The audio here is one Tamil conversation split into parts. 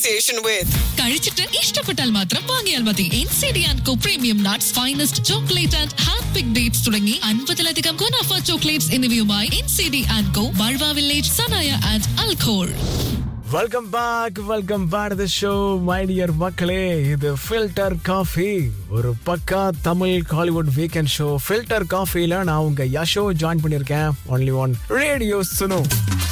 association with. കഴിച്ചിട്ട് ഇഷ്ടപ്പെട്ടാൽ മാത്രം വാങ്ങിയാൽ മതി N C D and co premium nuts finest chocolate and hand pick dates തുടങ്ങി അൻപതിലധികം ഗുണാഫ ചോക്ലേറ്റ്സ് എന്നിവയുമായി N C D and co ബൾവ വില്ലേജ് സനായ ആൻഡ് അൽഖോൾ welcome back welcome back the show my dear மக்களே இது ஃபில்டர் காஃபி ஒரு பக்கா Tamil Kollywood weekend show filter காஃபில நான் உங்க யஷோ ஜாயின் பண்ணியிருக்கேன் ஒன்லி ஒன் ரேடியோ சுனு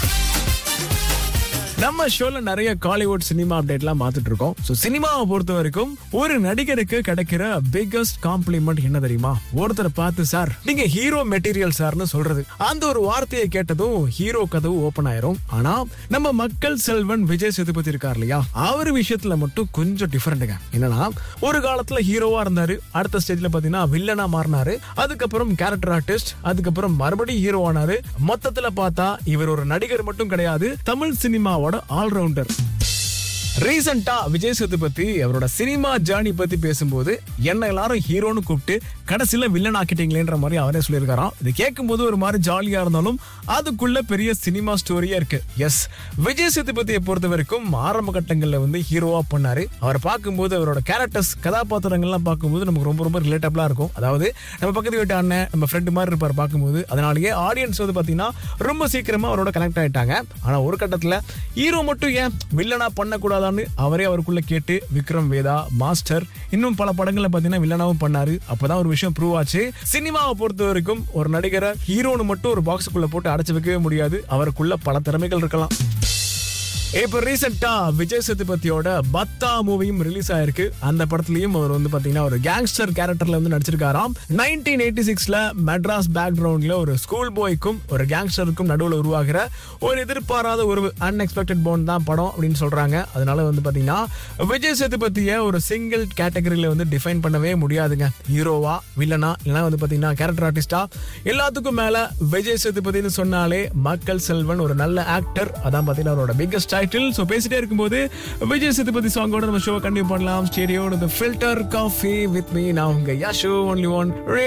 நம்ம ஷோல நிறைய காலிவுட் சினிமா அப்டேட்லாம் பார்த்துட்டு இருக்கோம் ஸோ சினிமாவை பொறுத்த வரைக்கும் ஒரு நடிகருக்கு கிடைக்கிற பிக்கஸ்ட் காம்ப்ளிமெண்ட் என்ன தெரியுமா ஒருத்தரை பார்த்து சார் நீங்க ஹீரோ மெட்டீரியல் சார்னு சொல்றது அந்த ஒரு வார்த்தையை கேட்டதும் ஹீரோ கதவு ஓபன் ஆயிரும் ஆனா நம்ம மக்கள் செல்வன் விஜய் சேதுபதி இருக்கார் இல்லையா அவர் விஷயத்துல மட்டும் கொஞ்சம் டிஃபரெண்ட்டுங்க என்னன்னா ஒரு காலத்துல ஹீரோவா இருந்தாரு அடுத்த ஸ்டேஜ்ல பாத்தீங்கன்னா வில்லனா மாறினாரு அதுக்கப்புறம் கேரக்டர் ஆர்டிஸ்ட் அதுக்கப்புறம் மறுபடியும் ஹீரோ ஆனாரு மொத்தத்துல பார்த்தா இவர் ஒரு நடிகர் மட்டும் கிடையாது தமிழ் சினிமாவோட ஆல்ரவுண்டர் ரீசெண்டா விஜய் சேதுபதி அவரோட சினிமா ஜேர்னி பத்தி பேசும்போது என்ன எல்லாரும் ஹீரோன்னு கூப்பிட்டு கடைசியில வில்லன் ஆக்கிட்டீங்களேன்ற மாதிரி அவரே சொல்லியிருக்காராம் இது கேட்கும்போது ஒரு மாதிரி ஜாலியா இருந்தாலும் அதுக்குள்ள பெரிய சினிமா ஸ்டோரியா இருக்கு எஸ் விஜய் சேதுபதியை பொறுத்த வரைக்கும் ஆரம்ப கட்டங்கள்ல வந்து ஹீரோவா பண்ணாரு அவர் பார்க்கும்போது அவரோட கேரக்டர்ஸ் கதாபாத்திரங்கள்லாம் பார்க்கும்போது நமக்கு ரொம்ப ரொம்ப ரிலேட்டபிளா இருக்கும் அதாவது நம்ம பக்கத்து வீட்டு அண்ணன் நம்ம ஃப்ரெண்டு மாதிரி இருப்பார் பார்க்கும்போது அதனாலேயே ஆடியன்ஸ் வந்து பாத்தீங்கன்னா ரொம்ப சீக்கிரமா அவரோட கனெக்ட் ஆயிட்டாங்க ஆனா ஒரு கட்டத்துல ஹீரோ மட்டும் ஏன் வில்லனா பண்ணக்கூடாதான்னு அவரே அவருக்குள்ள கேட்டு விக்ரம் வேதா மாஸ்டர் இன்னும் பல படங்கள்ல பாத்தீங்கன்னா வில்லனாவும் பண்ணாரு அப்பதான் ஒரு விஷயம் ப்ரூவ் ஆச்சு சினிமாவை பொறுத்த வரைக்கும் ஒரு நடிகரை ஹீரோன்னு மட்டும் ஒரு பாக்ஸுக்குள்ள போட்டு அடைச்சு வைக்கவே முடியாது அவருக்குள்ள பல திறமைகள் இருக்கலாம் இப்ப ரீசெண்டா விஜய் சேதுபதியோட பத்தா மூவியும் ரிலீஸ் ஆயிருக்கு அந்த படத்துலயும் அவர் வந்து பாத்தீங்கன்னா ஒரு கேங்ஸ்டர் கேரக்டர்ல வந்து நடிச்சிருக்காராம் நைன்டீன் எயிட்டி சிக்ஸ்ல மெட்ராஸ் பேக்ரவுண்ட்ல ஒரு ஸ்கூல் பாய்க்கும் ஒரு கேங்ஸ்டருக்கும் நடுவில் உருவாகிற ஒரு எதிர்பாராத ஒரு அன்எக்ஸ்பெக்டட் போன் தான் படம் அப்படின்னு சொல்றாங்க அதனால வந்து பாத்தீங்கன்னா விஜய் சேதுபதியை ஒரு சிங்கிள் கேட்டகரியில வந்து டிஃபைன் பண்ணவே முடியாதுங்க ஹீரோவா வில்லனா இல்லைன்னா வந்து பாத்தீங்கன்னா கேரக்டர் ஆர்டிஸ்டா எல்லாத்துக்கும் மேல விஜய் சேதுபதினு சொன்னாலே மக்கள் செல்வன் ஒரு நல்ல ஆக்டர் அதான் பாத்தீங்கன்னா அவரோட பிக்கஸ்ட் டைட்டில் ஸோ பேசிட்டே இருக்கும்போது விஜய் சேதுபதி சாங்கோட நம்ம ஷோ கண்டினியூ பண்ணலாம் ஸ்டேடியோ ஃபில்டர் காஃபி வித் மீ நான் உங்க யா ஷோ ஒன்லி ஒன்